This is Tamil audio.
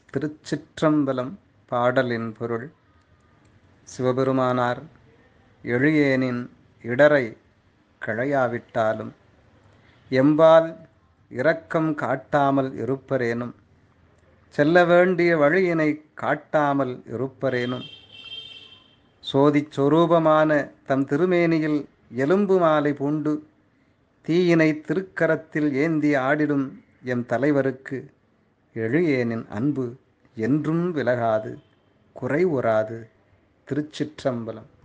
திருச்சிற்றம்பலம் பாடலின் பொருள் சிவபெருமானார் எழியேனின் இடரை களையாவிட்டாலும் எம்பால் இரக்கம் காட்டாமல் இருப்பரேனும் செல்ல வேண்டிய வழியினை காட்டாமல் இருப்பரேனும் சோதிச் சொரூபமான தம் திருமேனியில் எலும்பு மாலை பூண்டு தீயினை திருக்கரத்தில் ஏந்தி ஆடிடும் எம் தலைவருக்கு எழியேனின் அன்பு என்றும் விலகாது குறைவுறாது திருச்சிற்றம்பலம்